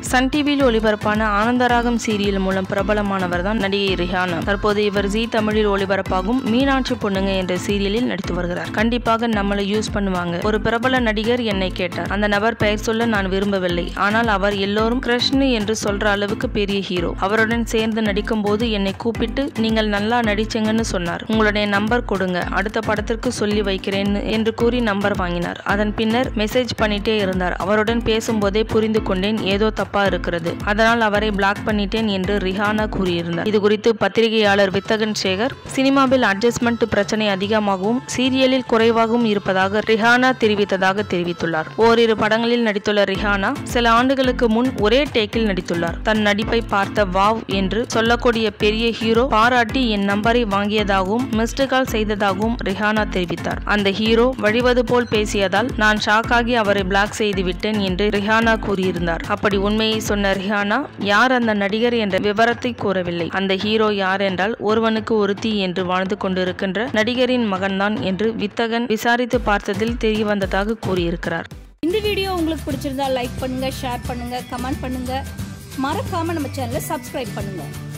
Sun டிவியில் ஒளிபரப்பான ஆனந்தராகம் serial மூலம் பிரபலமானவர் தான் நடிகை ரிஹானா தற்போது இவர் ஜி தமிழில் ஒளிபரப்பாகும் மீனாட்சி பொண்ணுங்க என்ற சீரியலில் நடித்து வருகிறார் கண்டிப்பாக நம்மளை யூஸ் பண்ணுவாங்க ஒரு பிரபல நடிகர் என்னை கேட்டார் அந்த நபர் பெயர் சொல்ல நான் விரும்பவில்லை ஆனால் அவர் எல்லோரும் கிருஷ்ணு என்று சொல்ற அளவுக்கு பெரிய ஹீரோ அவருடன் சேர்ந்து நடிக்கும் போது என்னை கூப்பிட்டு நீங்கள் நல்லா நடிச்சீங்கன்னு சொன்னார் உங்களுடைய நம்பர் கொடுங்க அடுத்த படத்திற்கு சொல்லி வைக்கிறேன் என்று கூறி நம்பர் வாங்கினார் அதன் பின்னர் மெசேஜ் பண்ணிட்டே இருந்தார் அவருடன் பேசும்போதே புரிந்து கொண்டேன் ஏதோ தப்பா இருக்கிறது அதனால் அவரை பிளாக் பண்ணிட்டேன் என்று ரிஹானா கூறியிருந்தார் இது குறித்து பத்திரிகையாளர் வித்தகன் சேகர் சினிமாவில் அட்ஜஸ்ட்மெண்ட் பிரச்சனை அதிகமாகவும் சீரியலில் குறைவாகவும் இருப்பதாக ரிஹானா தெரிவித்ததாக தெரிவித்துள்ளார் ஓரிரு படங்களில் நடித்துள்ள ரிஹானா சில ஆண்டுகளுக்கு முன் ஒரே டேக்கில் நடித்துள்ளார் தன் நடிப்பை பார்த்த வாவ் என்று சொல்லக்கூடிய பெரிய ஹீரோ பாராட்டி என் நம்பரை வாங்கியதாகவும் மிஸ்டு கால் செய்ததாகவும் ரிஹானா தெரிவித்தார் அந்த ஹீரோ வழிவது போல் பேசியதால் நான் ஷாக்காகி அவரை பிளாக் செய்து விட்டேன் என்று ரிஹானா கூறியிருந்தார் அப்படி உண்மையை சொன்ன ரிஹானா யார் அந்த நடிகர் என்ற விவரத்தை கூறவில்லை அந்த ஹீரோ யார் என்றால் ஒருவனுக்கு ஒருத்தி என்று வாழ்ந்து கொண்டிருக்கின்ற நடிகரின் மகன்தான் என்று வித்தகன் விசாரித்து பார்த்ததில் தெரிய வந்ததாக கூறியிருக்கிறார் இந்த வீடியோ உங்களுக்கு பிடிச்சிருந்தா லைக் பண்ணுங்க ஷேர் பண்ணுங்க கமெண்ட் பண்ணுங்க மறக்காம நம்ம சேனலை சப்ஸ்கிரைப் பண்ணுங்க